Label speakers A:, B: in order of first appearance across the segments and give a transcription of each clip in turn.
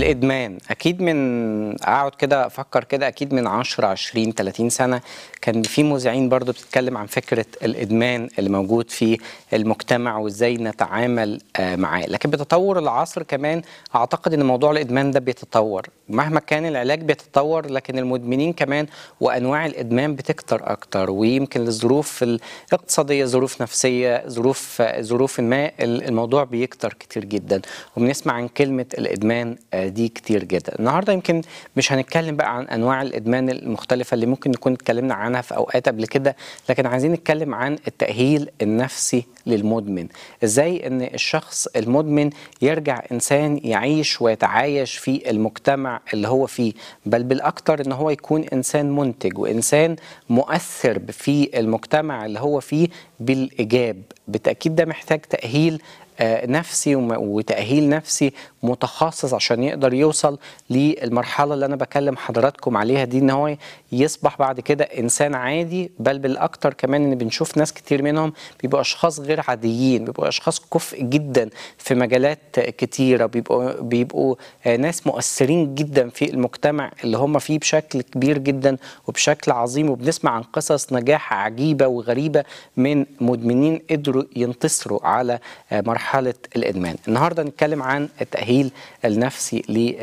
A: الادمان اكيد من اقعد كده افكر كده اكيد من 10 20 30 سنه كان في مذيعين برضو بتتكلم عن فكره الادمان اللي موجود في المجتمع وازاي نتعامل آه، معاه لكن بتطور العصر كمان اعتقد ان موضوع الادمان ده بيتطور مهما كان العلاج بيتطور لكن المدمنين كمان وانواع الادمان بتكتر اكتر ويمكن للظروف الاقتصاديه ظروف نفسيه ظروف ظروف ما الموضوع بيكتر كتير جدا وبنسمع عن كلمه الادمان آه، دي كتير جدا النهارده يمكن مش هنتكلم بقى عن انواع الادمان المختلفه اللي ممكن نكون اتكلمنا عنها في اوقات قبل كده لكن عايزين نتكلم عن التاهيل النفسي للمدمن ازاي ان الشخص المدمن يرجع انسان يعيش ويتعايش في المجتمع اللي هو فيه بل بالاكثر ان هو يكون انسان منتج وانسان مؤثر في المجتمع اللي هو فيه بالايجاب بالتاكيد ده محتاج تاهيل آه، نفسي وتأهيل نفسي متخصص عشان يقدر يوصل للمرحلة اللي أنا بكلم حضراتكم عليها دي إن هو يصبح بعد كده إنسان عادي بل بالأكتر كمان إن بنشوف ناس كتير منهم بيبقوا أشخاص غير عاديين بيبقوا أشخاص كفء جدا في مجالات كتيرة بيبقوا بيبقوا آه، ناس مؤثرين جدا في المجتمع اللي هم فيه بشكل كبير جدا وبشكل عظيم وبنسمع عن قصص نجاح عجيبة وغريبة من مدمنين قدروا ينتصروا على آه، مرحلة مرحله الادمان النهارده نتكلم عن التاهيل النفسي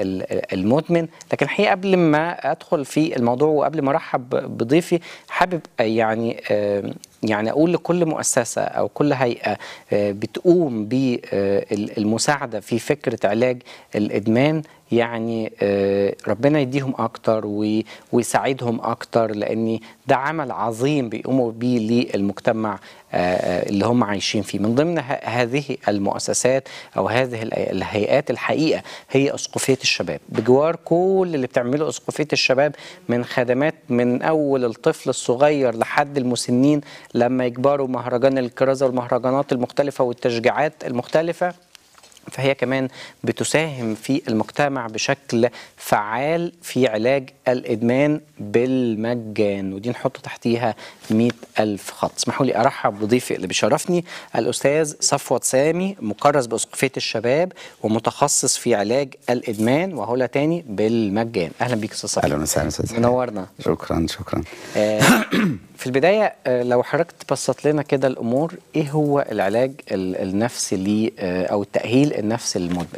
A: للمدمن لكن الحقيقه قبل ما ادخل في الموضوع وقبل ما ارحب بضيفي حابب يعني يعني اقول لكل مؤسسه او كل هيئه بتقوم بالمساعده في فكره علاج الادمان يعني ربنا يديهم اكتر ويساعدهم اكتر لان ده عمل عظيم بيقوموا بيه للمجتمع اللي هم عايشين فيه من ضمن هذه المؤسسات او هذه الهيئات الحقيقه هي اسقفيه الشباب بجوار كل اللي بتعمله اسقفيه الشباب من خدمات من اول الطفل الصغير لحد المسنين لما يكبروا مهرجان الكرازه والمهرجانات المختلفه والتشجيعات المختلفه فهي كمان بتساهم في المجتمع بشكل فعال في علاج الإدمان بالمجان ودي نحط تحتيها مئة ألف خط اسمحوا لي أرحب بضيفي اللي بيشرفني الأستاذ صفوت سامي مكرس بأسقفية الشباب ومتخصص في علاج الإدمان وهو تاني بالمجان أهلا بيك أستاذ صفوت
B: أهلا وسهلا أستاذ
A: منورنا
B: شكرا شكرا
A: آه في البداية لو حضرتك تبسط لنا كده الأمور إيه هو العلاج النفسي ليه أو التأهيل النفسي للمدمن؟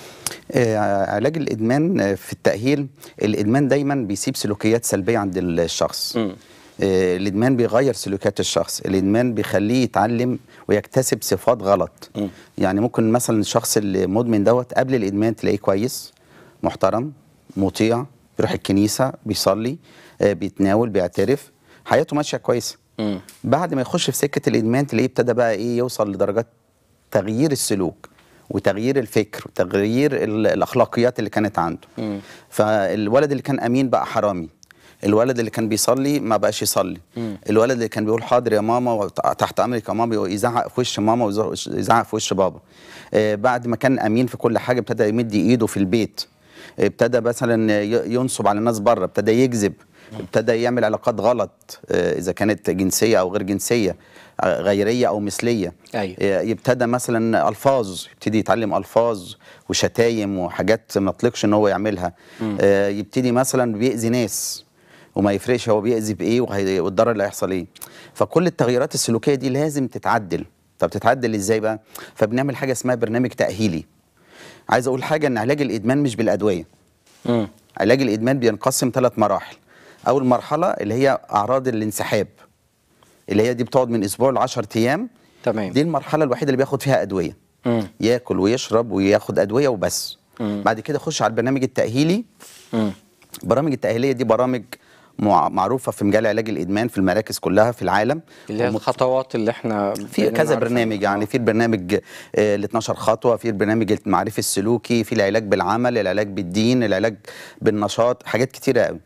B: علاج الإدمان في التأهيل الإدمان دايما بيسيب سلوكيات سلبية عند الشخص م. الإدمان بيغير سلوكيات الشخص الإدمان بيخليه يتعلم ويكتسب صفات غلط م. يعني ممكن مثلا الشخص المدمن دوت قبل الإدمان تلاقيه كويس محترم مطيع بيروح الكنيسة بيصلي بيتناول بيعترف حياته ماشيه كويسه بعد ما يخش في سكه الادمان تلاقيه ابتدى بقى ايه يوصل لدرجات تغيير السلوك وتغيير الفكر وتغيير الاخلاقيات اللي كانت عنده مم. فالولد اللي كان امين بقى حرامي الولد اللي كان بيصلي ما بقاش يصلي مم. الولد اللي كان بيقول حاضر يا ماما تحت امرك يا ماما يزعق في وش ماما ويزعق في وش بابا آه بعد ما كان امين في كل حاجه ابتدى يمد ايده في البيت ابتدى مثلا ينصب على الناس بره ابتدى يكذب ابتدى يعمل علاقات غلط اذا كانت جنسيه او غير جنسيه غيريه او مثليه
A: أيوة.
B: يبتدى مثلا الفاظ يبتدي يتعلم الفاظ وشتايم وحاجات ما طلقش ان هو يعملها م. يبتدي مثلا بيأذي ناس وما يفرقش هو بيأذي بايه والضرر اللي هيحصل ايه فكل التغييرات السلوكيه دي لازم تتعدل طب تتعدل ازاي بقى فبنعمل حاجه اسمها برنامج تاهيلي عايز اقول حاجه ان علاج الادمان مش بالادويه م. علاج الادمان بينقسم ثلاث مراحل اول مرحله اللي هي اعراض الانسحاب اللي هي دي بتقعد من اسبوع ل 10 ايام
A: تمام
B: دي المرحله الوحيده اللي بياخد فيها ادويه
A: مم.
B: ياكل ويشرب وياخد ادويه وبس
A: مم.
B: بعد كده يخش على البرنامج التاهيلي
A: مم.
B: البرامج التاهيليه دي برامج معروفه في مجال علاج الادمان في المراكز كلها في العالم
A: اللي هي الخطوات اللي احنا
B: في كذا برنامج يعني في البرنامج ال 12 خطوه في البرنامج المعرفي السلوكي في العلاج بالعمل العلاج بالدين العلاج بالنشاط حاجات كتيره قوي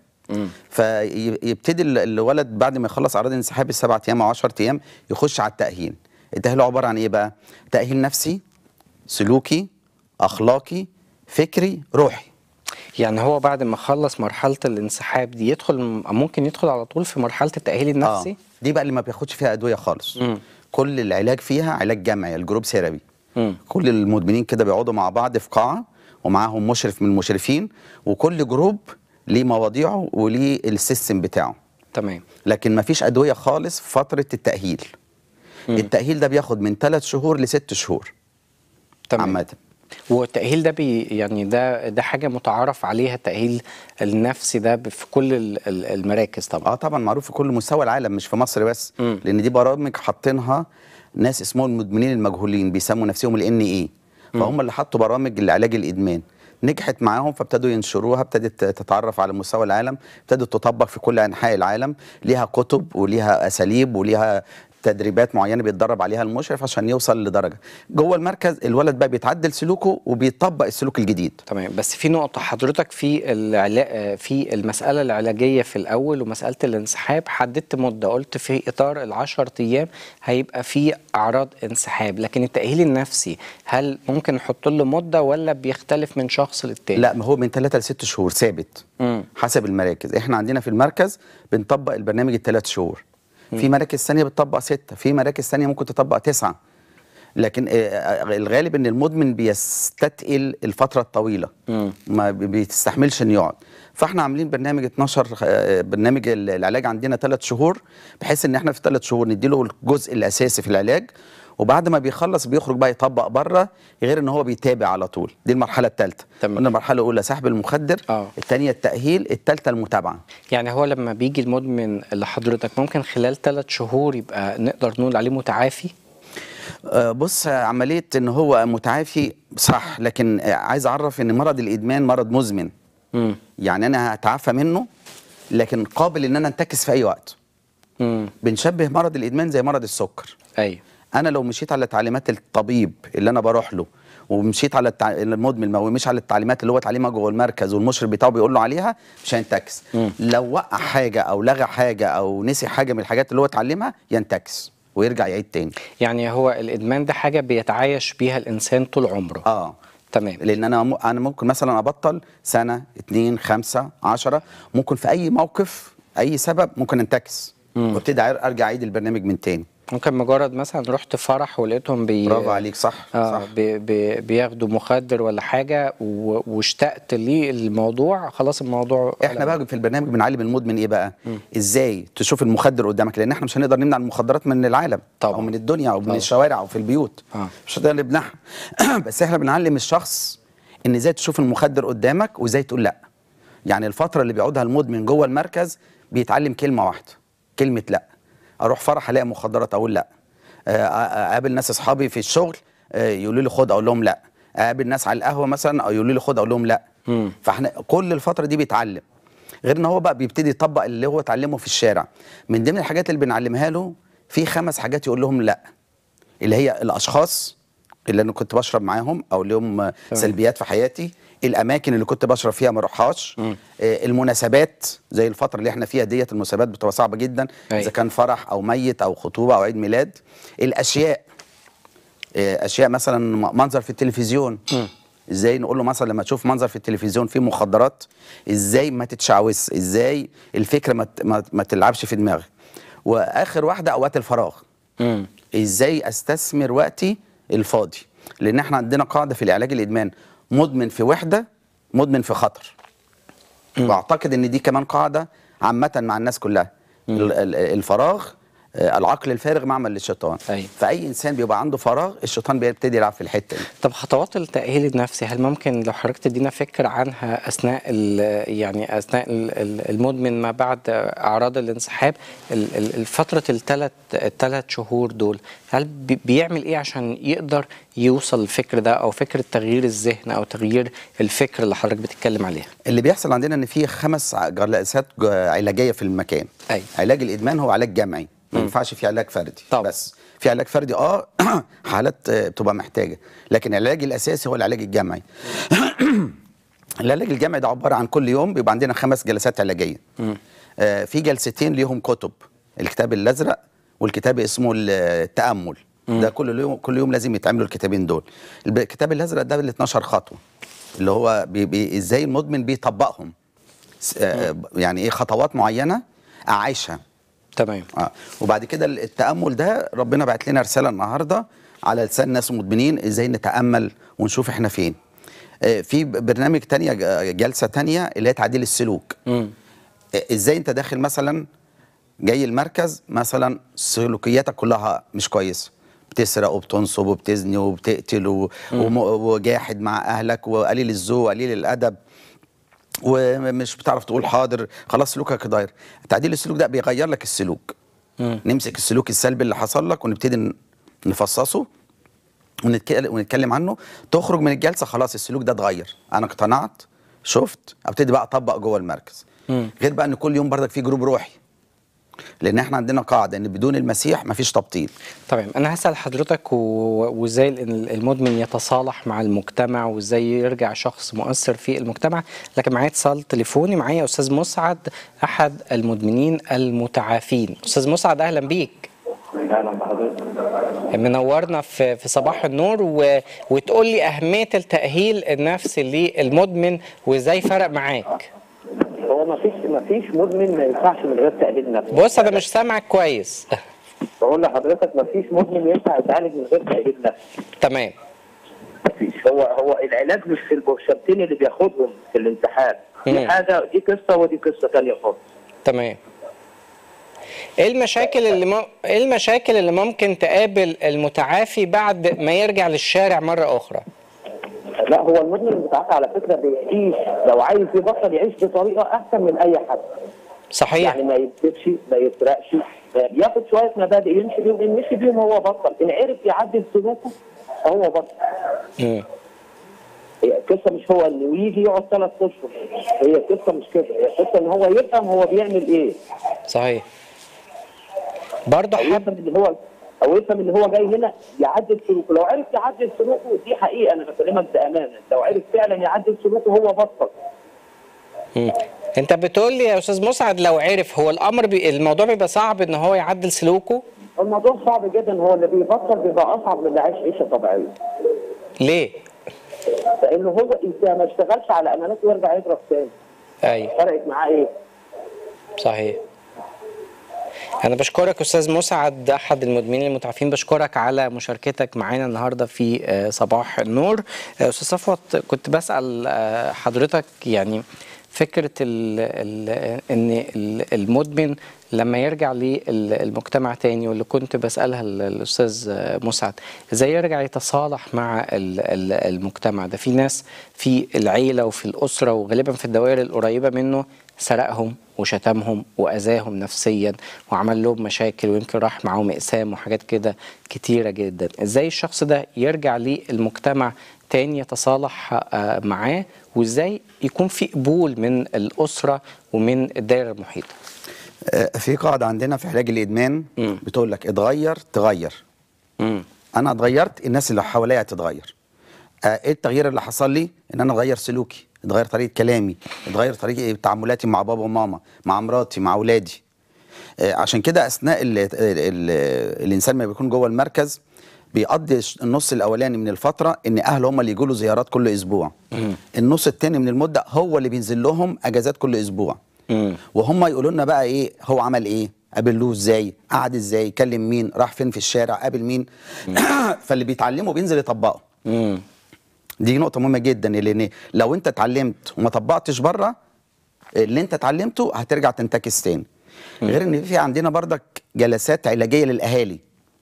B: فيبتدي الولد بعد ما يخلص اعراض الانسحاب السبع ايام او 10 ايام يخش على التاهيل التاهيل عباره عن ايه بقى تاهيل نفسي سلوكي اخلاقي فكري روحي
A: يعني هو بعد ما خلص مرحله الانسحاب دي يدخل ممكن يدخل على طول في مرحله التاهيل النفسي
B: آه. دي بقى اللي ما بياخدش فيها ادويه خالص
A: م.
B: كل العلاج فيها علاج جمعي الجروب ثيرابي كل المدمنين كده بيقعدوا مع بعض في قاعه ومعاهم مشرف من المشرفين وكل جروب ليه مواضيعه وليه السيستم بتاعه
A: تمام
B: لكن ما فيش ادويه خالص في فتره التاهيل التاهيل ده بياخد من ثلاث شهور لست شهور
A: تمام
B: عامه
A: والتأهيل ده بي يعني ده ده حاجة متعارف عليها التأهيل النفسي ده ب- في كل ال- ال- المراكز طبعا
B: اه طبعا معروف في كل مستوى العالم مش في مصر بس
A: مم.
B: لان دي برامج حاطينها ناس اسمهم المدمنين المجهولين بيسموا نفسهم الان اي فهم اللي حطوا برامج لعلاج الادمان نجحت معاهم فابتدوا ينشروها ابتدت تتعرف على مستوى العالم ابتدت تطبق في كل انحاء العالم ليها كتب وليها اساليب وليها تدريبات معينه بيتدرب عليها المشرف عشان يوصل لدرجه جوه المركز الولد بقى بيتعدل سلوكه وبيطبق السلوك الجديد
A: تمام بس في نقطة حضرتك في العلا... في المسألة العلاجية في الأول ومسألة الانسحاب حددت مدة قلت في إطار العشر أيام هيبقى في أعراض انسحاب لكن التأهيل النفسي هل ممكن نحط له مدة ولا بيختلف من شخص للتاني؟
B: لا ما هو من ثلاثة لست شهور ثابت
A: مم.
B: حسب المراكز احنا عندنا في المركز بنطبق البرنامج الثلاث شهور في مراكز ثانيه بتطبق ستة في مراكز ثانيه ممكن تطبق تسعة لكن آه، آه، الغالب ان المدمن بيستثقل الفتره الطويله
A: مم.
B: ما بي- بيستحملش انه يقعد فاحنا عاملين برنامج 12 آه، برنامج ال- العلاج عندنا ثلاث شهور بحيث ان احنا في ثلاث شهور نديله الجزء الاساسي في العلاج وبعد ما بيخلص بيخرج بقى يطبق بره غير ان هو بيتابع على طول دي المرحله الثالثه
A: تمام.
B: قلنا المرحله الاولى سحب المخدر
A: آه.
B: الثانيه التاهيل الثالثه المتابعه
A: يعني هو لما بيجي المدمن لحضرتك ممكن خلال ثلاث شهور يبقى نقدر نقول عليه متعافي؟
B: آه، بص آه، عمليه ان هو متعافي صح لكن آه، عايز اعرف ان مرض الادمان مرض مزمن
A: مم.
B: يعني انا هتعافى منه لكن قابل ان انا انتكس في اي وقت
A: مم.
B: بنشبه مرض الادمان زي مرض السكر
A: أيوه
B: انا لو مشيت على تعليمات الطبيب اللي انا بروح له ومشيت على التع... المدمن ما ومش على التعليمات اللي هو اتعلمها جوه المركز والمشرف بتاعه بيقول له عليها مش هينتكس
A: مم.
B: لو وقع حاجه او لغى حاجه او نسي حاجه من الحاجات اللي هو اتعلمها ينتكس ويرجع يعيد تاني
A: يعني هو الإدمان ده حاجة بيتعايش بيها الإنسان طول عمره
B: اه
A: تمام
B: لان انا م... انا ممكن مثلا ابطل سنه اتنين خمسه عشرة ممكن في اي موقف اي سبب ممكن انتكس
A: مم.
B: وابتدي أعر- ارجع اعيد البرنامج من تاني
A: ممكن مجرد مثلا رحت فرح ولقيتهم بي
B: برافو عليك صح
A: اه
B: صح
A: بي بي بياخدوا مخدر ولا حاجه و- واشتقت للموضوع خلاص الموضوع
B: احنا بقى في البرنامج بنعلم المدمن ايه بقى ازاي تشوف المخدر قدامك لان احنا مش هنقدر نمنع المخدرات من العالم
A: طبعا.
B: او من الدنيا او من
A: طبعا.
B: الشوارع او في البيوت
A: آه.
B: مش هنقدر نمنعها بس احنا بنعلم الشخص ان ازاي تشوف المخدر قدامك وازاي تقول لا يعني الفتره اللي بيقعدها المدمن جوه المركز بيتعلم كلمه واحده كلمه لا اروح فرح الاقي مخدرات اقول لا آه، آه، اقابل ناس اصحابي في الشغل آه، يقولوا لي خد اقول لهم لا اقابل ناس على القهوه مثلا او يقولوا لي خد اقول لهم لا
A: مم.
B: فاحنا كل الفتره دي بيتعلم غير ان هو بقى بيبتدي يطبق اللي هو اتعلمه في الشارع من ضمن الحاجات اللي بنعلمها له في خمس حاجات يقول لهم لا اللي هي الاشخاص اللي انا كنت بشرب معاهم او لهم سلبيات في حياتي الاماكن اللي كنت بشرب فيها ما اروحهاش
A: مم.
B: آه، المناسبات زي الفتره اللي احنا فيها ديت المناسبات بتبقى صعبه جدا
A: أي.
B: اذا كان فرح او ميت او خطوبه او عيد ميلاد الاشياء آه، اشياء مثلا م- منظر في التلفزيون
A: مم.
B: ازاي نقول له مثلا لما تشوف منظر في التلفزيون فيه مخدرات ازاي ما تتشعوذ ازاي الفكره ما, ت- ما, ما تلعبش في دماغك واخر واحده اوقات الفراغ
A: مم.
B: ازاي استثمر وقتي الفاضي لان احنا عندنا قاعده في العلاج الادمان مدمن في وحده مدمن في خطر واعتقد ان دي كمان قاعده عامه مع الناس كلها ال- ال- الفراغ آه، العقل الفارغ معمل للشيطان
A: أيوة.
B: فاي انسان بيبقى عنده فراغ الشيطان بيبتدي يلعب في الحته دي
A: طب خطوات التأهيل النفسي هل ممكن لو حضرتك تدينا فكرة عنها أثناء ال- يعني أثناء ال- ال- المدمن ما بعد أعراض الانسحاب ال- ال- الفترة الثلاث الثلاث شهور دول هل بي- بيعمل إيه عشان يقدر يوصل الفكر ده أو فكرة تغيير الذهن أو تغيير الفكر اللي حضرتك بتتكلم عليها؟
B: اللي بيحصل عندنا ان في خمس ع- جلسات ج- علاجيه في المكان
A: أيوة.
B: علاج الادمان هو علاج جمعي ما ينفعش فيه علاج فردي
A: طبعا.
B: بس في علاج فردي اه حالات آه، بتبقى محتاجه لكن العلاج الاساسي هو العلاج الجمعي العلاج الجمعي ده عباره عن كل يوم بيبقى عندنا خمس جلسات علاجيه آه في جلستين ليهم كتب الكتاب الازرق والكتاب اسمه التامل ده كل يوم كل يوم لازم يتعملوا الكتابين دول الب- الكتاب الازرق ده ال 12 خطوه اللي هو بي بي ازاي المدمن بيطبقهم س- آه يعني ايه خطوات معينه اعيشها
A: تمام
B: اه وبعد كده التامل ده ربنا بعت لنا رساله النهارده على لسان ناس مدمنين ازاي نتامل ونشوف احنا فين آه، في برنامج تانية ج- جلسه تانية اللي هي تعديل السلوك
A: مم.
B: آه، ازاي انت داخل مثلا جاي المركز مثلا سلوكياتك كلها مش كويسه بتسرق وبتنصب وبتزني وبتقتل و- وم- وجاحد مع اهلك وقليل الذوق وقليل الادب ومش بتعرف تقول حاضر خلاص سلوكك اتغير تعديل السلوك ده بيغير لك السلوك
A: مم.
B: نمسك السلوك السلبي اللي حصل لك ونبتدي ن- نفصصه ونتكلم ونتكلم عنه تخرج من الجلسه خلاص السلوك ده اتغير انا اقتنعت شفت ابتدي بقى اطبق جوه المركز
A: مم.
B: غير بقى ان كل يوم بردك في جروب روحي لان احنا عندنا قاعده ان بدون المسيح مفيش تبطيل
A: تمام انا هسال حضرتك و- وازاي ال- المدمن يتصالح مع المجتمع وازاي يرجع شخص مؤثر في المجتمع لكن معايا اتصال تليفوني معايا استاذ مسعد احد المدمنين المتعافين استاذ مسعد اهلا بيك
C: اهلا بحضرتك
A: منورنا في في صباح النور و... وتقول لي اهميه التاهيل النفسي للمدمن وازاي فرق معاك
C: هو ما فيش ما فيش مدمن ما ينفعش من غير تأهيل نفسي
A: بص انا مش سامعك كويس
C: بقول لحضرتك ما فيش مدمن ينفع يتعالج من غير تأهيل نفسي
A: تمام
C: ما فيش هو هو العلاج مش في البرشامتين اللي بياخدهم في الانتحار
A: مم.
C: دي حاجه دي قصه ودي قصه ثانيه خالص
A: تمام ايه المشاكل اللي م... ايه المشاكل اللي ممكن تقابل المتعافي بعد ما يرجع للشارع مره اخرى
C: لا هو المدمن المتعافى على فكره بيعيش لو عايز يبطل يعيش بطريقه احسن من اي حد
A: صحيح
C: يعني ما يكذبش ما يسرقش بياخد شويه مبادئ يمشي بيهم ان مشي بيهم هو بطل ان عرف يعدل سلوكه هو بطل
A: مم.
C: هي القصه مش هو انه يجي يقعد ثلاث اشهر هي القصه مش كده هي القصه ان هو يفهم هو بيعمل ايه
A: صحيح برضه
C: او
A: حابب
C: يفهم ان هو او يفهم ان هو جاي هنا يعدل سلوكه لو عرف يعدل سلوكه دي حقيقه انا بكلمك بامانه لو عرف فعلا يعدل سلوكه هو بطل
A: مم. انت بتقول لي يا استاذ مسعد لو عرف هو الامر بي... الموضوع بيبقى صعب ان هو يعدل سلوكه
C: الموضوع صعب جدا هو اللي بيبطل بيبقى اصعب من اللي عايش عيشه طبيعيه
A: ليه
C: لانه هو انت ما اشتغلش على امانته ويرجع يضرب تاني
A: ايوه
C: فرقت معاه ايه؟
A: صحيح أنا بشكرك أستاذ مسعد أحد المدمنين المتعافين بشكرك على مشاركتك معانا النهاردة في آه، صباح النور آه، أستاذ صفوت كنت بسأل آه، حضرتك يعني فكرة ال ال إن ال- المدمن لما يرجع للمجتمع تاني واللي كنت بسألها ال- الأستاذ آه، مسعد إزاي يرجع يتصالح مع ال- ال- المجتمع ده في ناس في العيلة وفي الأسرة وغالبا في الدوائر القريبة منه سرقهم وشتمهم واذاهم نفسيا وعمل لهم مشاكل ويمكن راح معاهم اقسام وحاجات كده كتيره جدا ازاي الشخص ده يرجع للمجتمع تاني يتصالح آه، معاه وازاي يكون في قبول من الاسره ومن الدائره المحيطه
B: آه، في قاعده عندنا في علاج الادمان
A: مم.
B: بتقول لك اتغير تغير
A: امم
B: انا اتغيرت الناس اللي حواليا هتتغير آه، ايه التغيير اللي حصل لي ان انا اتغير سلوكي اتغير طريقه كلامي اتغير طريقه تعاملاتي مع بابا وماما مع مراتي مع اولادي آه، عشان كده اثناء ال ال ال الانسان ما بيكون جوه المركز بيقضي ش- النص الاولاني من الفتره ان اهله هم اللي يجوا له زيارات كل اسبوع النص الثاني من المده هو اللي بينزل لهم اجازات كل اسبوع
A: مم.
B: وهم يقولوا لنا بقى ايه هو عمل ايه قابلوه ازاي قعد ازاي كلم مين راح فين في الشارع قابل مين فاللي بيتعلمه بينزل يطبقه
A: امم
B: دي نقطة مهمة جدا لأن لو أنت اتعلمت وما طبقتش بره اللي أنت اتعلمته هترجع تنتكس تاني غير إن في عندنا بردك جلسات علاجية للأهالي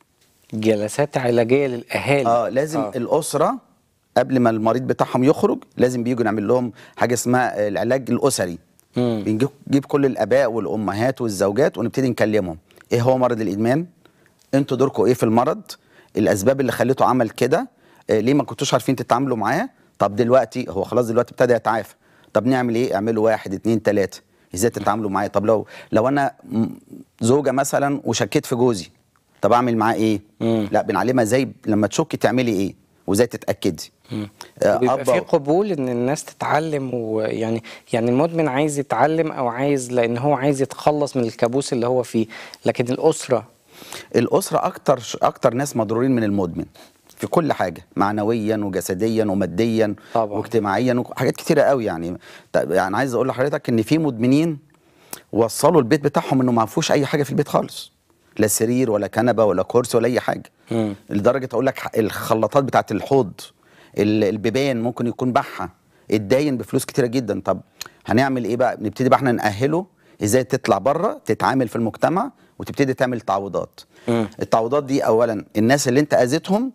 A: جلسات علاجيه للاهالي
B: اه لازم آه. الأسرة قبل ما المريض بتاعهم يخرج لازم بيجوا نعمل لهم حاجة اسمها العلاج الأسري
A: مم.
B: بنجيب نجيب كل الآباء والأمهات والزوجات ونبتدي نكلمهم إيه هو مرض الإدمان انتوا دوركم ايه في المرض الاسباب اللي خليته عمل كده آه، ليه ما كنتوش عارفين تتعاملوا معاه طب دلوقتي هو خلاص دلوقتي ابتدى يتعافى طب نعمل ايه اعملوا واحد اتنين تلاته ازاي تتعاملوا معاه طب لو لو انا م- زوجه مثلا وشكيت في جوزي طب اعمل معاه ايه
A: مم.
B: لا بنعلمها ازاي لما تشكي تعملي ايه وازاي تتاكدي آه،
A: بيبقى
B: أب-
A: في قبول ان الناس تتعلم ويعني يعني المدمن عايز يتعلم او عايز لان هو عايز يتخلص من الكابوس اللي هو فيه لكن الاسره
B: الاسره اكتر اكتر ناس مضرورين من المدمن في كل حاجه معنويا وجسديا وماديا
A: طبعا.
B: واجتماعيا وحاجات كتيره قوي يعني طب يعني عايز اقول لحضرتك ان في مدمنين وصلوا البيت بتاعهم انه ما فيهوش اي حاجه في البيت خالص لا سرير ولا كنبه ولا كرسي ولا اي حاجه
A: مم.
B: لدرجه اقول لك الخلاطات بتاعت الحوض ال- البيبان ممكن يكون باعها اتداين بفلوس كتيره جدا طب هنعمل ايه بقى نبتدي بقى احنا نأهله ازاي تطلع بره تتعامل في المجتمع وتبتدي تعمل تعويضات
A: مم.
B: التعويضات دي اولا الناس اللي انت اذيتهم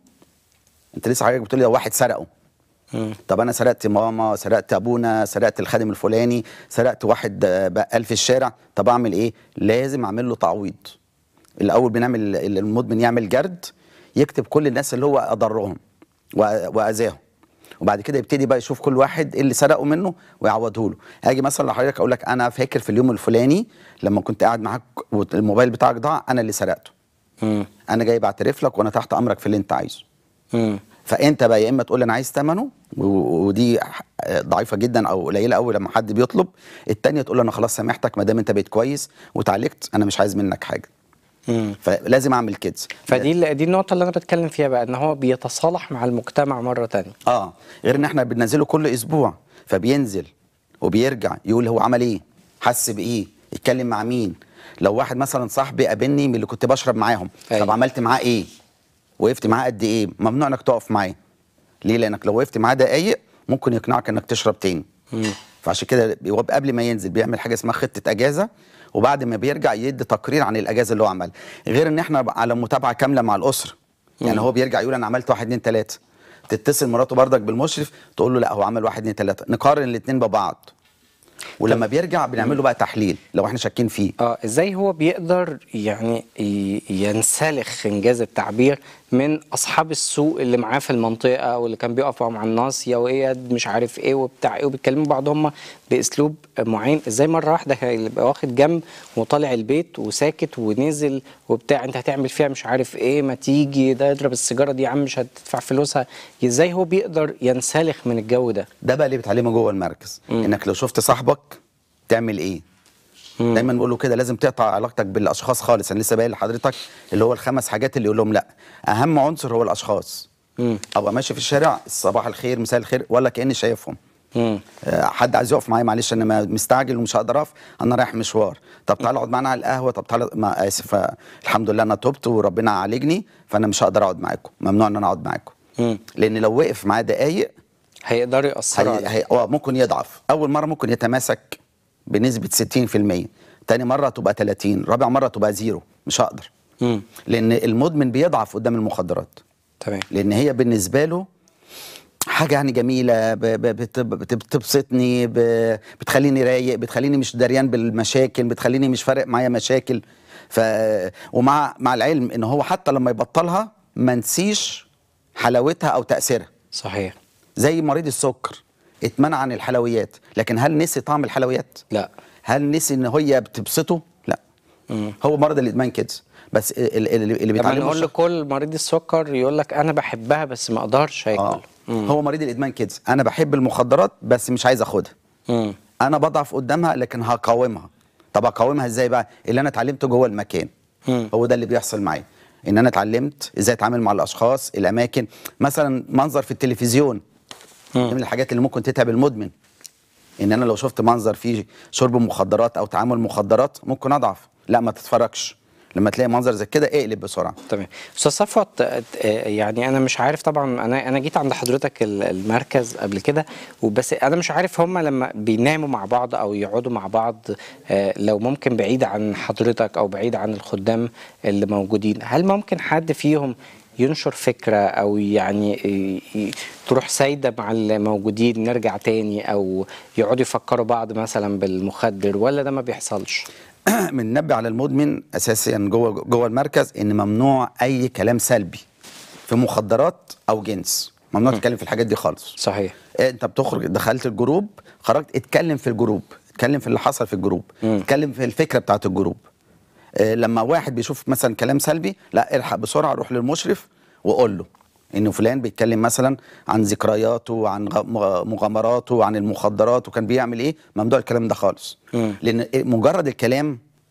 B: انت لسه حضرتك بتقول لي لو واحد سرقه
A: مم.
B: طب انا سرقت ماما سرقت ابونا سرقت الخادم الفلاني سرقت واحد آه، بقال في الشارع طب اعمل ايه لازم اعمل له تعويض الاول بنعمل ال- المدمن يعمل جرد يكتب كل الناس اللي هو اضرهم وأ- واذاهم وبعد كده يبتدي بقى يشوف كل واحد ايه اللي سرقه منه ويعوضه له هاجي مثلا لحضرتك اقول لك انا فاكر في اليوم الفلاني لما كنت قاعد معاك والموبايل بتاعك ضاع انا اللي سرقته
A: مم.
B: انا جاي بعترف لك وانا تحت امرك في اللي انت عايزه
A: مم.
B: فانت بقى يا اما تقول انا عايز ثمنه و- ودي ح- ضعيفه جدا او قليله قوي لما حد بيطلب التانية تقول له انا خلاص سامحتك ما دام انت بقيت كويس وتعالجت انا مش عايز منك حاجه
A: مم.
B: فلازم اعمل كده
A: فدي ال- دي النقطة اللي أنا بتكلم فيها بقى إن هو بيتصالح مع المجتمع مرة تانية
B: اه غير ان احنا بننزله كل اسبوع فبينزل وبيرجع يقول هو عمل ايه حس بايه يتكلم مع مين لو واحد مثلا صاحبي قابلني من اللي كنت بشرب معاهم
A: أيوة.
B: طب عملت معاه ايه وقفت معاه قد ايه ممنوع انك تقف معاه ليه لانك لو وقفت معاه دقايق ممكن يقنعك انك تشرب تاني فعشان كده هو قبل ما ينزل بيعمل حاجه اسمها خطه اجازه وبعد ما بيرجع يدي تقرير عن الاجازه اللي هو عملها غير ان احنا على متابعه كامله مع الاسره يعني هو بيرجع يقول انا عملت واحد اتنين تلاته تتصل مراته بردك بالمشرف تقول له لا هو عمل واحد اتنين تلاته نقارن الاتنين ببعض ولما بيرجع بنعمل له بقى تحليل لو احنا شاكين فيه
A: اه ازاي هو بيقدر يعني ي- ينسلخ انجاز التعبير من اصحاب السوق اللي معاه في المنطقه واللي كان بيقف مع الناصيه وايه مش عارف ايه وبتاع ايه وبيتكلموا بعض هم باسلوب معين ازاي مره واحده كان يبقى واخد جنب وطالع البيت وساكت ونزل وبتاع انت هتعمل فيها مش عارف ايه ما تيجي ده يضرب السيجاره دي يا عم مش هتدفع فلوسها ازاي هو بيقدر ينسلخ من الجو ده
B: ده بقى اللي بتعلمه جوه المركز انك لو شفت صاحبك تعمل ايه دايما بقول له كده لازم تقطع علاقتك بالاشخاص خالص انا لسه باين لحضرتك اللي هو الخمس حاجات اللي يقول لهم لا اهم عنصر هو الاشخاص
A: مم.
B: ابقى ماشي في الشارع صباح الخير مساء الخير ولا كاني شايفهم
A: مم.
B: آه، حد عايز يقف معايا معلش انا ما- مستعجل ومش هقدر اقف انا رايح مشوار طب تعالى اقعد معانا على القهوه طب تعالى ما اسف آه، الحمد لله انا تبت وربنا عالجني فانا مش هقدر اقعد معاكم ممنوع ان انا اقعد معاكم
A: مم.
B: لان لو وقف معاه دقايق
A: هيقدروا ياثروا
B: هي...
A: عليه
B: هي... آه، ممكن يضعف اول مره ممكن يتماسك بنسبه 60% تاني مره تبقى 30 رابع مره تبقى زيرو مش هقدر
A: مم.
B: لان المدمن بيضعف قدام المخدرات
A: تمام
B: لان هي بالنسبه له حاجه يعني جميله ب- ب- بت- بت- بتبسطني ب- بتخليني رايق بتخليني مش دريان بالمشاكل بتخليني مش فارق معايا مشاكل ف ومع مع العلم ان هو حتى لما يبطلها ما نسيش حلاوتها او تاثيرها
A: صحيح
B: زي مريض السكر اتمنع عن الحلويات لكن هل نسي طعم الحلويات
A: لا
B: هل نسي ان هي بتبسطه لا هو مرض الادمان كده بس ال- ال- اللي اللي
A: لما
B: بيتعلمه
A: نقول
B: الشخص-
A: لكل مريض السكر يقول لك انا بحبها بس ما اقدرش اكل
B: اه هو مريض الادمان كده انا بحب المخدرات بس مش عايز اخدها
A: مم.
B: انا بضعف قدامها لكن هقاومها طب اقاومها ازاي بقى اللي انا اتعلمته جوه المكان
A: مم.
B: هو ده اللي بيحصل معايا ان انا اتعلمت ازاي اتعامل مع الاشخاص الاماكن مثلا منظر في التلفزيون
A: مم.
B: دي من الحاجات اللي ممكن تتعب المدمن ان انا لو شفت منظر فيه شرب مخدرات او تعامل مخدرات ممكن اضعف لا ما تتفرجش لما تلاقي منظر زي كده اقلب بسرعه
A: تمام استاذ صفوت آه، آه، يعني انا مش عارف طبعا انا انا جيت عند حضرتك ال- المركز قبل كده وبس انا مش عارف هم لما بيناموا مع بعض او يقعدوا مع بعض آه، لو ممكن بعيد عن حضرتك او بعيد عن الخدام اللي موجودين هل ممكن حد فيهم ينشر فكره او يعني ي- ي- تروح سايده مع الموجودين نرجع تاني او يقعدوا يفكروا بعض مثلا بالمخدر ولا ده ما بيحصلش؟
B: بننبه على المدمن اساسيا جوه جوه المركز ان ممنوع اي كلام سلبي في مخدرات او جنس ممنوع تتكلم في الحاجات دي خالص
A: صحيح
B: إيه، انت بتخرج دخلت الجروب خرجت اتكلم في الجروب اتكلم في اللي حصل في الجروب
A: مم.
B: اتكلم في الفكره بتاعت الجروب إيه، لما واحد بيشوف مثلا كلام سلبي لا الحق بسرعه روح للمشرف وقول له ان فلان بيتكلم مثلا عن ذكرياته وعن غ- مغ- مغامراته وعن المخدرات وكان بيعمل ايه ممنوع الكلام ده خالص
A: مم.
B: لان مجرد الكلام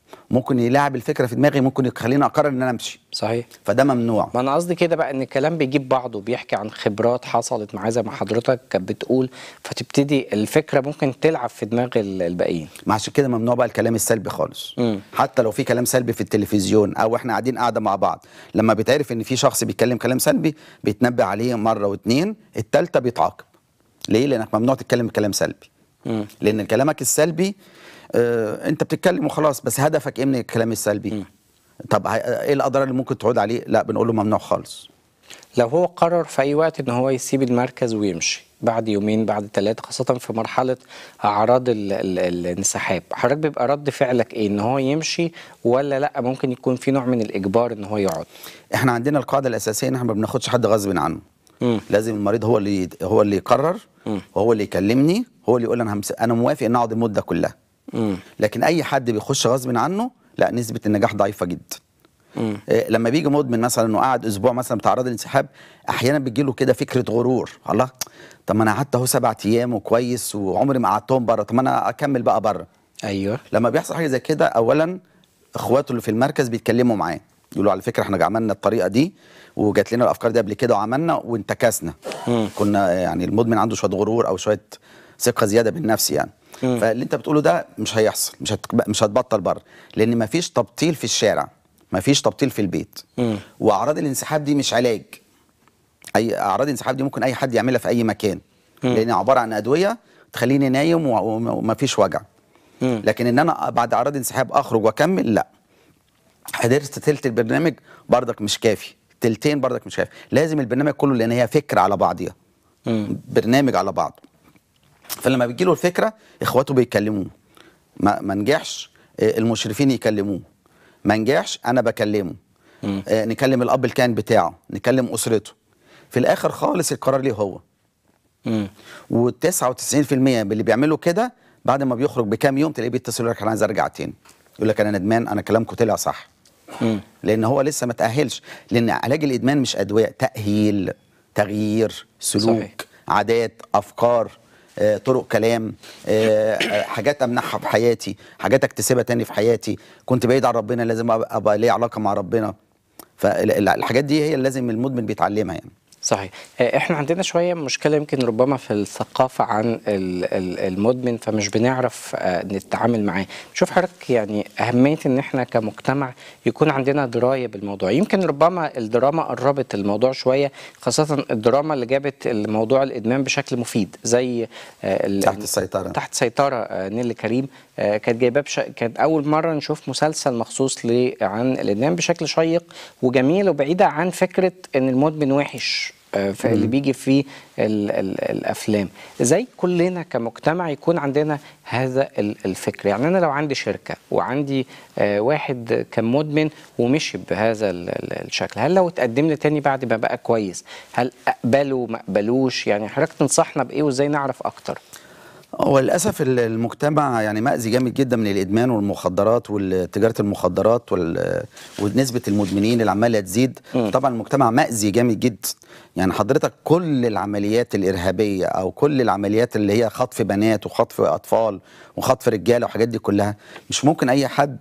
B: ممكن يلعب الفكره في دماغي ممكن يخليني اقرر ان انا امشي
A: صحيح
B: فده ممنوع
A: ما انا قصدي كده بقى ان الكلام بيجيب بعضه بيحكي عن خبرات حصلت معاه زي ما حضرتك كانت بتقول فتبتدي الفكره ممكن تلعب في دماغ ال- الباقيين
B: ما عشان كده ممنوع بقى الكلام السلبي خالص
A: مم.
B: حتى لو في كلام سلبي في التلفزيون او احنا قاعدين قاعده مع بعض لما بيتعرف ان في شخص بيتكلم كلام سلبي بيتنبه عليه مره واثنين الثالثه بيتعاقب ليه لانك ممنوع تتكلم كلام سلبي
A: مم.
B: لان كلامك السلبي آه انت بتتكلم وخلاص بس هدفك ايه من الكلام السلبي طب هي- ايه الاضرار اللي ممكن تعود عليه لا بنقول له ممنوع خالص
A: لو هو قرر في اي وقت ان هو يسيب المركز ويمشي بعد يومين بعد ثلاثه خاصه في مرحله اعراض ال- ال- الانسحاب حضرتك بيبقى رد فعلك ايه ان هو يمشي ولا لا ممكن يكون في نوع من الاجبار ان هو يقعد
B: احنا عندنا القاعده الاساسيه ان احنا ما بناخدش حد غصب عنه
A: مم.
B: لازم المريض هو اللي هو اللي يقرر وهو اللي يكلمني هو اللي يقول انا همس... انا موافق ان اقعد المده كلها
A: مم.
B: لكن اي حد بيخش غصب عنه لا نسبه النجاح ضعيفه جدا
A: مم.
B: إيه، لما بيجي مدمن مثلا انه قعد اسبوع مثلا بتاع اعراض الانسحاب احيانا بيجي له كده فكره غرور الله طب ما انا قعدت اهو سبع ايام وكويس وعمري ما قعدتهم بره طب ما انا اكمل بقى بره
A: ايوه
B: لما بيحصل حاجه زي كده اولا اخواته اللي في المركز بيتكلموا معاه يقولوا على فكره احنا عملنا الطريقه دي وجات لنا الافكار دي قبل كده وعملنا وانتكسنا كنا يعني المدمن عنده شويه غرور او شويه ثقه زياده بالنفس يعني فاللي انت بتقوله ده مش هيحصل مش هتك... مش هتبطل بره لان مفيش تبطيل في الشارع مفيش تبطيل في البيت
A: مم.
B: واعراض الانسحاب دي مش علاج اي اعراض الانسحاب دي ممكن اي حد يعملها في اي مكان لان عباره عن ادويه تخليني نايم و- وم- ومفيش وجع
A: مم.
B: لكن ان انا بعد اعراض انسحاب اخرج واكمل لا حضرت تلت البرنامج بردك مش كافي تلتين بردك مش كافي لازم البرنامج كله لان هي فكره على بعضيها
A: مم.
B: برنامج على بعض فلما بيجي له الفكره اخواته بيكلموه ما, ما نجحش آه، المشرفين يكلموه ما نجحش انا بكلمه آه، نكلم الاب الكائن بتاعه نكلم اسرته في الاخر خالص القرار ليه هو
A: مم.
B: و99% من اللي بيعملوا كده بعد ما بيخرج بكام يوم تلاقيه بيتصل يقول لك انا عايز ارجع تاني يقول لك انا ندمان انا كلامكم طلع صح
A: مم.
B: لان هو لسه ما تاهلش لان علاج الادمان مش ادويه تاهيل تغيير سلوك
A: صحيح.
B: عادات افكار آه، طرق كلام آه، آه، حاجات امنحها في حياتي حاجات اكتسبها تاني في حياتي كنت بعيد عن ربنا لازم ابقى أبقى ليه علاقه مع ربنا فالحاجات دي هي اللي لازم المدمن بيتعلمها يعني
A: صحيح آه، احنا عندنا شويه مشكله يمكن ربما في الثقافه عن ال- ال- المدمن فمش بنعرف آه، نتعامل معاه شوف حضرتك يعني اهميه ان احنا كمجتمع يكون عندنا درايه بالموضوع يمكن ربما الدراما قربت الموضوع شويه خاصه الدراما اللي جابت الموضوع الادمان بشكل مفيد زي آه، ال-
B: تحت السيطرة.
A: تحت سيطره آه، نيلي كريم آه، كانت جايباه بش... كانت اول مره نشوف مسلسل مخصوص ل... عن الادمان بشكل شيق وجميل وبعيده عن فكره ان المدمن وحش آه، في اللي بيجي في ال... ال... الافلام ازاي كلنا كمجتمع يكون عندنا هذا ال- الفكر يعني انا لو عندي شركه وعندي آه، واحد كان مدمن ومشي بهذا ال... ال- الشكل هل لو اتقدم لي تاني بعد ما بقى كويس هل اقبله ما اقبلوش يعني حضرتك تنصحنا بايه وازاي نعرف اكتر
B: هو للاسف ال- المجتمع يعني مأذي جامد جدا من الادمان والمخدرات وتجاره المخدرات وال- ونسبه المدمنين اللي عماله تزيد طبعا المجتمع مأذي جامد جدا يعني حضرتك كل العمليات الارهابيه او كل العمليات اللي هي خطف بنات وخطف اطفال وخطف رجاله والحاجات دي كلها مش ممكن اي حد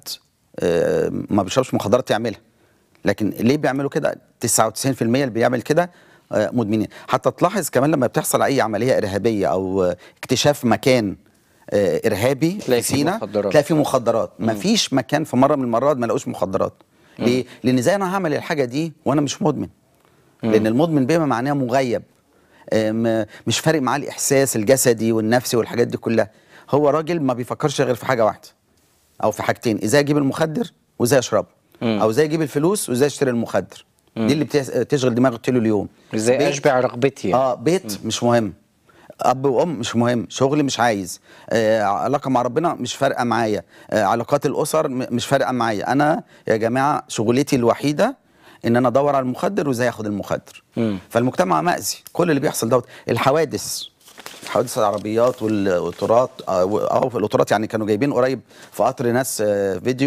B: آه، ما بيشربش مخدرات يعملها لكن ليه بيعملوا كده 99% اللي بيعمل كده آه، مدمنين حتى تلاحظ كمان لما بتحصل اي عمليه ارهابيه او آه، اكتشاف مكان آه، ارهابي
A: تلاقي
B: في
A: فيه
B: سينا
A: مخدرات.
B: تلاقي فيه مخدرات مفيش مكان في مره من المرات ما لقوش مخدرات ليه لان زي انا هعمل الحاجه دي وانا مش مدمن لان المدمن بما معناه مغيب آه، م- مش فارق معاه الاحساس الجسدي والنفسي والحاجات دي كلها هو راجل ما بيفكرش غير في حاجه واحده او في حاجتين ازاي اجيب المخدر وازاي اشربه او ازاي اجيب الفلوس وازاي اشتري المخدر دي اللي بتس- تشغل دماغه طول اليوم
A: ازاي
B: بيت-
A: اشبع رغبتي يعني.
B: اه بيت مش مهم اب وام مش مهم شغل مش عايز آه علاقه مع ربنا مش فارقه معايا آه علاقات الاسر م- مش فارقه معايا انا يا جماعه شغلتي الوحيده ان انا ادور على المخدر وازاي اخد المخدر
A: مم.
B: فالمجتمع مأذي كل اللي بيحصل دوت الحوادث حوادث العربيات والقطارات اه و- آه، في القطارات يعني كانوا جايبين قريب في قطر ناس آه، فيديو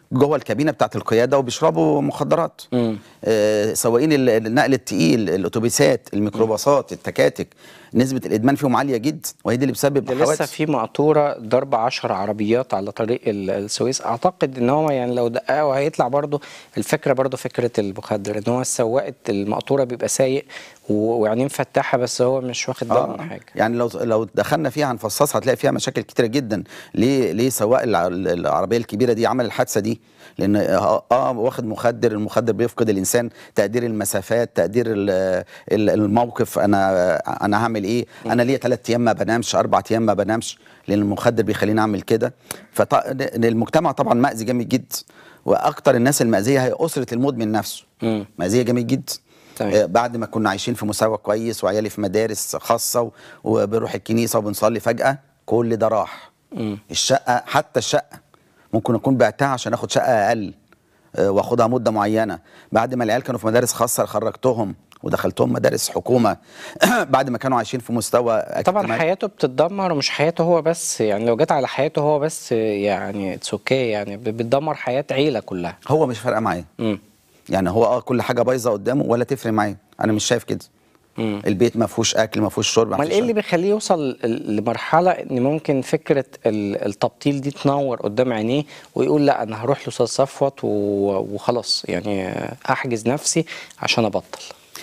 B: جوه الكابينه بتاعت القياده وبيشربوا مخدرات آه سواقين ال- النقل التقيل الاتوبيسات الميكروباصات التكاتك نسبه الادمان فيهم عاليه جدا وهي دي اللي بتسبب
A: ده لسه
B: حوادث
A: في مقطوره ضرب 10 عربيات على طريق ال- السويس اعتقد ان هو يعني لو دققوا هيطلع برضو الفكره برضو فكره المخدر ان هو السواق المقطوره بيبقى سايق و- وعينيه مفتحه بس هو مش واخد باله من حاجه
B: يعني لو لو دخلنا فيها هنفصصها هتلاقي فيها مشاكل كتيره جدا ليه ليه سواق الع- العربيه الكبيره دي عمل الحادثه دي لان اه آه، واخد مخدر المخدر بيفقد الانسان تقدير المسافات تقدير ال- ال- الموقف انا انا هعمل ايه انا ليا ثلاث ايام ما بنامش اربع ايام ما بنامش لان المخدر بيخليني اعمل كده فالمجتمع طبعا مأذي جامد جدا واكتر الناس المأذيه هي اسره المدمن نفسه
A: مم.
B: مأذيه جامد جدا
A: تمام.
B: آه، بعد ما كنا عايشين في مستوى كويس وعيالي في مدارس خاصه و- وبنروح الكنيسه وبنصلي فجاه كل ده راح الشقه حتى الشقه ممكن اكون بعتها عشان اخد شقه اقل آه، واخدها مده معينه بعد ما العيال كانوا في مدارس خاصه خرجتهم ودخلتهم مدارس حكومه بعد ما كانوا عايشين في مستوى
A: طبعا
B: اجتماعي.
A: حياته بتتدمر ومش حياته هو بس يعني لو جت على حياته هو بس يعني اتس اوكي يعني ب- بتدمر حياه عيله كلها
B: هو مش فارقه معايا
A: مم.
B: يعني هو اه كل حاجه بايظه قدامه ولا تفرق معايا انا مش شايف كده
A: مم.
B: البيت ما فيهوش اكل ما فيهوش شرب ما
A: امال
B: فيهوش
A: ايه اللي بيخليه يوصل ل- لمرحله ان ممكن فكره ال- التبطيل دي تنور قدام عينيه ويقول لا انا هروح لاستاذ صفوت و- وخلاص يعني احجز نفسي عشان ابطل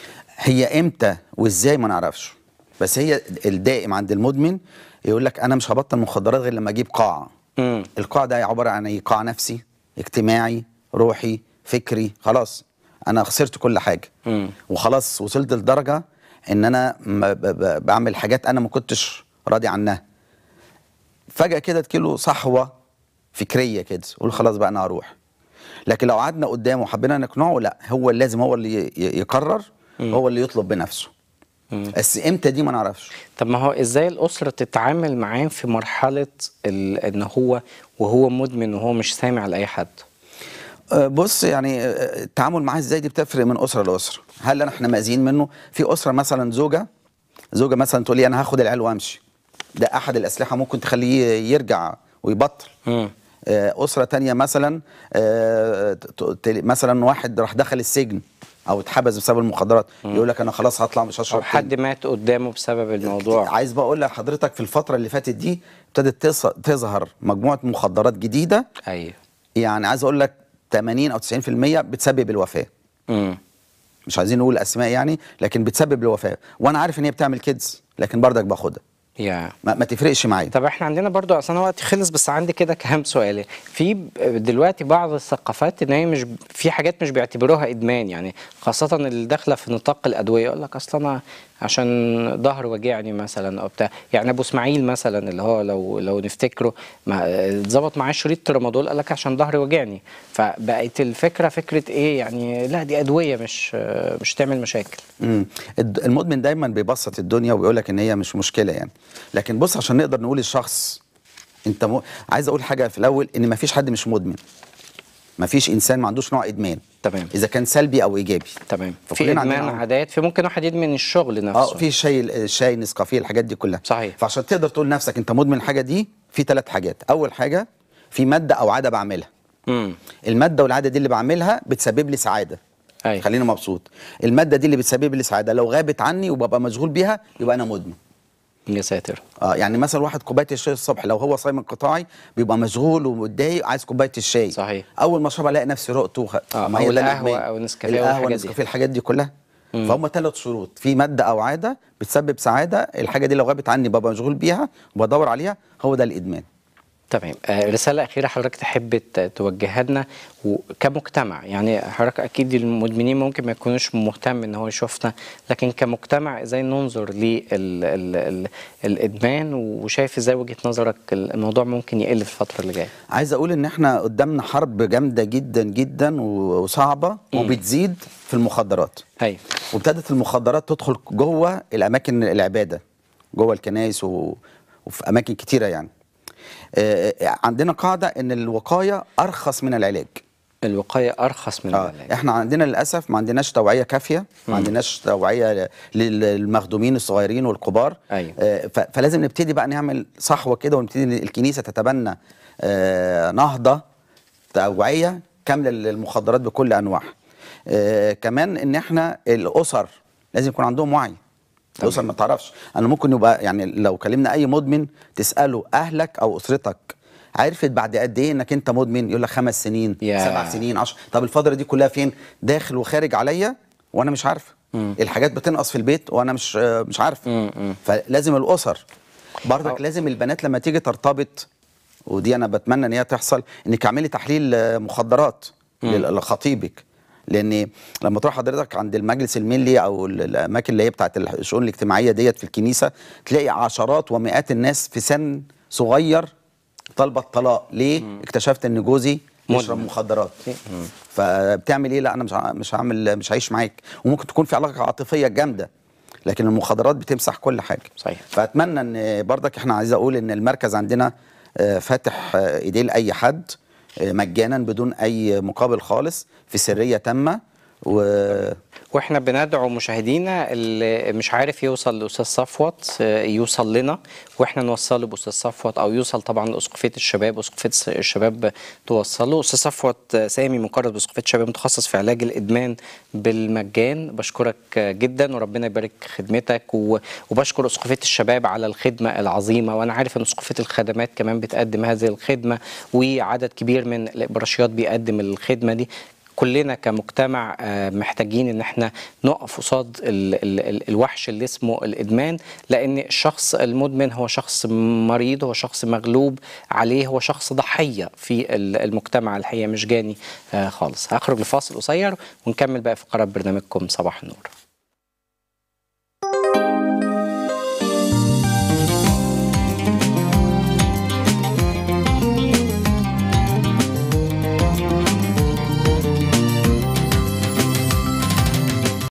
B: هي امتى وازاي ما نعرفش بس هي الدائم عند المدمن يقول لك انا مش هبطل مخدرات غير لما اجيب قاع
A: مم.
B: القاع ده عباره عن ايه قاع نفسي اجتماعي روحي فكري خلاص انا خسرت كل حاجه
A: مم.
B: وخلاص وصلت لدرجه ان انا م- ب- ب- بعمل حاجات انا ما كنتش راضي عنها فجاه كده تجيله صحوه فكريه كده قول خلاص بقى انا هروح لكن لو قعدنا قدامه وحبينا نقنعه لا هو لازم هو اللي ي- ي- يقرر هو اللي يطلب بنفسه بس امتى دي ما نعرفش
A: طب ما هو ازاي الاسره تتعامل معاه في مرحله ال- ان هو وهو مدمن وهو مش سامع لاي حد
B: أه، بص يعني أه، التعامل معاه ازاي دي بتفرق من اسره لاسره هل أنا- احنا مأذيين منه في اسره مثلا زوجه زوجه مثلا تقول لي انا هاخد العيال وامشي ده احد الاسلحه ممكن تخليه يرجع ويبطل
A: مم.
B: آه، اسره تانية مثلا آه، ت- ت- مثلا واحد راح دخل السجن او اتحبس بسبب المخدرات يقول لك انا خلاص هطلع مش
A: او
B: هشرب
A: حد مات قدامه بسبب الموضوع
B: عايز بقى اقول لحضرتك في الفتره اللي فاتت دي ابتدت تص- تظهر مجموعه مخدرات جديده
A: ايوه
B: يعني عايز اقول لك 80 او 90% بتسبب الوفاه
A: مم.
B: مش عايزين نقول اسماء يعني لكن بتسبب الوفاه وانا عارف ان هي بتعمل كيدز لكن برضك باخدها
A: يا
B: ما, ما تفرقش معايا
A: طب احنا عندنا برضو اصلا وقت خلص بس عندي كده كام سؤال في ب- دلوقتي بعض الثقافات ان هي مش في حاجات مش بيعتبروها ادمان يعني خاصه اللي داخله في نطاق الادويه يقول لك اصلا انا عشان ظهر وجعني مثلا او بتاع يعني ابو اسماعيل مثلا اللي هو لو لو نفتكره ما اتظبط معاه شريط ترامادول قال لك عشان ظهري وجعني فبقت الفكره فكره ايه يعني لا دي ادويه مش مش تعمل مشاكل
B: مم. الد- المدمن دايما بيبسط الدنيا وبيقول لك ان هي مش مشكله يعني لكن بص عشان نقدر نقول الشخص انت م... عايز اقول حاجه في الاول ان ما فيش حد مش مدمن ما فيش انسان ما عندوش نوع ادمان
A: تمام
B: اذا كان سلبي او ايجابي
A: تمام في
B: فكلنا
A: ادمان
B: عندنا-
A: عادات في ممكن واحد يدمن الشغل نفسه
B: اه في شاي الشاي نسكافيه الحاجات دي كلها
A: صحيح.
B: فعشان تقدر تقول نفسك انت مدمن الحاجه دي في ثلاث حاجات اول حاجه في ماده او عاده بعملها
A: امم
B: الماده والعاده دي اللي بعملها بتسبب لي سعاده
A: أيوة.
B: خليني مبسوط الماده دي اللي بتسبب لي سعاده لو غابت عني وببقى مشغول بيها يبقى انا مدمن
A: يا ساتر
B: اه يعني مثلا واحد كوبايه الشاي الصبح لو هو صايم انقطاعي بيبقى مشغول ومتضايق عايز كوبايه الشاي
A: صحيح.
B: اول ما اشربها الاقي نفسي رقت وخ...
A: آه،
B: ما هي
A: أو
B: ده
A: القهوة
B: الإدمان.
A: أو النسكافيه
B: القهوه
A: والحاجات دي.
B: النسكافيه الحاجات دي كلها فهم ثلاث شروط في ماده او عاده بتسبب سعاده الحاجه دي لو غابت عني ببقى مشغول بيها وبدور عليها هو ده الادمان
A: تمام آه، رسالة أخيرة حضرتك تحب ت- توجهها لنا و- كمجتمع يعني حضرتك أكيد المدمنين ممكن ما يكونوش مهتم إن هو يشوفنا لكن كمجتمع إزاي ننظر للإدمان وشايف إزاي وجهة نظرك الموضوع ممكن يقل في الفترة اللي جاية
B: عايز اقول ان احنا قدامنا حرب جامده جدا جدا و- وصعبه وبتزيد في المخدرات
A: أيوة
B: وابتدت المخدرات تدخل جوه الاماكن العباده جوه الكنائس و... وفي اماكن كتيره يعني آه، آه، عندنا قاعده ان الوقايه ارخص من العلاج
A: الوقاية أرخص من
B: آه.
A: العلاج
B: احنا عندنا للاسف ما عندناش توعيه كافيه ما عندناش توعيه للمخدومين الصغيرين والكبار
A: أيوة.
B: آه، ف- فلازم نبتدي بقى نعمل صحوه كده ونبتدي الكنيسه تتبنى آه، نهضه توعيه كامله للمخدرات بكل انواعها آه كمان ان احنا الاسر لازم يكون عندهم وعي الاسر ما تعرفش انا ممكن يبقى يعني لو كلمنا اي مدمن تساله اهلك او اسرتك عرفت بعد قد ايه انك انت مدمن يقول لك خمس سنين
A: ياه.
B: سبع سنين عشر طب الفتره دي كلها فين داخل وخارج عليا وانا مش عارف الحاجات بتنقص في البيت وانا مش آه، مش عارف فلازم الاسر برضك لازم البنات لما تيجي ترتبط ودي انا بتمنى ان هي تحصل انك اعملي تحليل آه، مخدرات لل- لخطيبك لان لما تروح حضرتك عند المجلس الملي او ال- الاماكن اللي هي بتاعت الشؤون الاجتماعيه ديت في الكنيسه تلاقي عشرات ومئات الناس في سن صغير طالبه الطلاق ليه اكتشفت ان جوزي بيشرب
A: مدمن.
B: مخدرات فبتعمل ايه لا انا مش ع- مش هعمل مش هعيش معاك وممكن تكون في علاقه عاطفيه جامده لكن المخدرات بتمسح كل حاجه
A: صحيح.
B: فاتمنى ان برضك احنا عايز اقول ان المركز عندنا آه، فاتح آه، ايديه لاي حد آه، مجانا بدون اي مقابل خالص في سريه تامه و
A: واحنا بندعو مشاهدينا اللي مش عارف يوصل لاستاذ صفوت آه، يوصل لنا واحنا نوصله باستاذ صفوت او يوصل طبعا لاسقفيه الشباب اسقفيه الس- الشباب توصله استاذ صفوت آه، سامي مقرر باسقفيه الشباب متخصص في علاج الادمان بالمجان بشكرك آه، جدا وربنا يبارك خدمتك و- وبشكر اسقفيه الشباب على الخدمه العظيمه وانا عارف ان اسقفيه الخدمات كمان بتقدم هذه الخدمه وعدد كبير من الابراشيات بيقدم الخدمه دي كلنا كمجتمع آه، محتاجين ان احنا نقف قصاد ال ال ال الوحش اللي اسمه الادمان لان الشخص المدمن هو شخص مريض هو شخص مغلوب عليه هو شخص ضحيه في ال- المجتمع الحقيقه مش جاني آه، خالص هخرج لفاصل قصير ونكمل بقى فقرات برنامجكم صباح النور